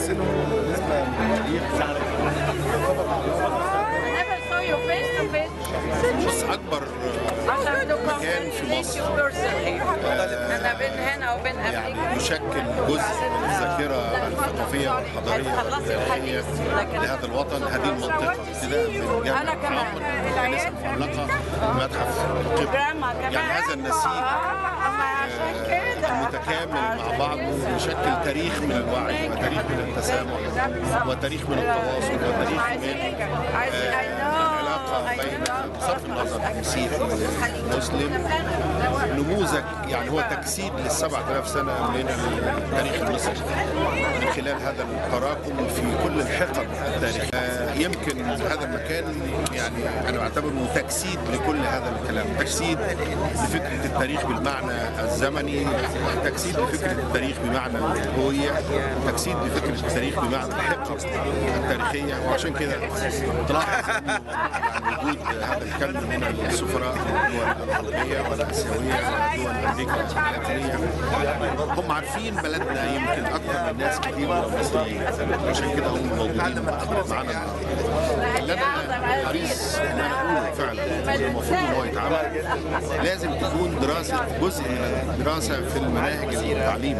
بس انه بالنسبه للتاريخ I never saw you face to face. بص اكبر عشان to مكان في congratulate مصر. you personally. أنا بين هنا وبين يعني أمريكا. يشكل جزء من الذاكره الثقافيه والحضاريه خلصي والتاريخيه الحديث لكن لهذا الوطن هذه المنطقه ابتداء من جامع أنا كمان. محمد الكنيسه المعلقه متحف القبله جراما كمان. يعني هذا النسيج آه، ما عشان كده. المتكامل مع بعضه يشكل تاريخ من الوعي وتاريخ من التسامح وتاريخ من التواصل وتاريخ من العلاقه بين بصرف النظر مسيحي مسلم نموذج يعني هو تجسيد لل 7000 سنه من التاريخ المصري من خلال هذا التراكم في كل الحقب التاريخيه آه، يمكن هذا المكان يعني انا بعتبره تجسيد لكل هذا الكلام تجسيد لفكره التاريخ بالمعنى الزمني تجسيد لفكره التاريخ بمعنى الهويه تجسيد لفكره التاريخ بمعنى الحقب التاريخيه وعشان كده تلاحظ إنه يعني وجود هذا الكم من السفراء من الدول العربيه والاسيويه ودول امريكا اللاتينيه هم عارفين بلدنا يمكن اكثر من ناس كتير من المصريين عشان كده هم موجودين معانا اللي انا حريص ان انا اقوله فعلا إن المفروض ان هو يتعمل لازم تكون دراسه جزء من الدراسه في المناهج التعليم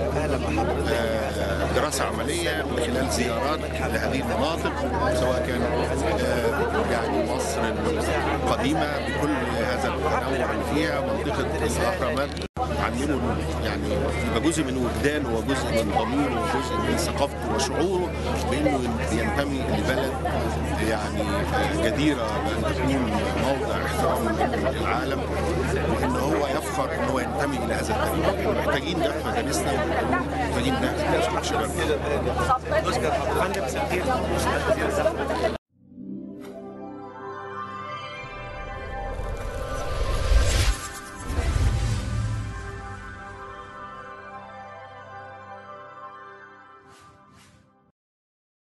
آه، دراسه عمليه من خلال زيارات لهذه المناطق سواء كان آه، يعني مصر القديمه بكل هذا التنوع اللي فيها منطقه الاهرامات علموا يعني يبقى جزء من وجدانه وجزء من ضميره وجزء من ثقافته وشعوره بانه ينتمي لبلد يعني جديره بان تكون موضع احترام من العالم وان هو يفخر ان هو ينتمي الى هذا التاريخ محتاجين ده في مدارسنا محتاجين ده في شبابنا نشكر حضرتك. فندم مساء الخير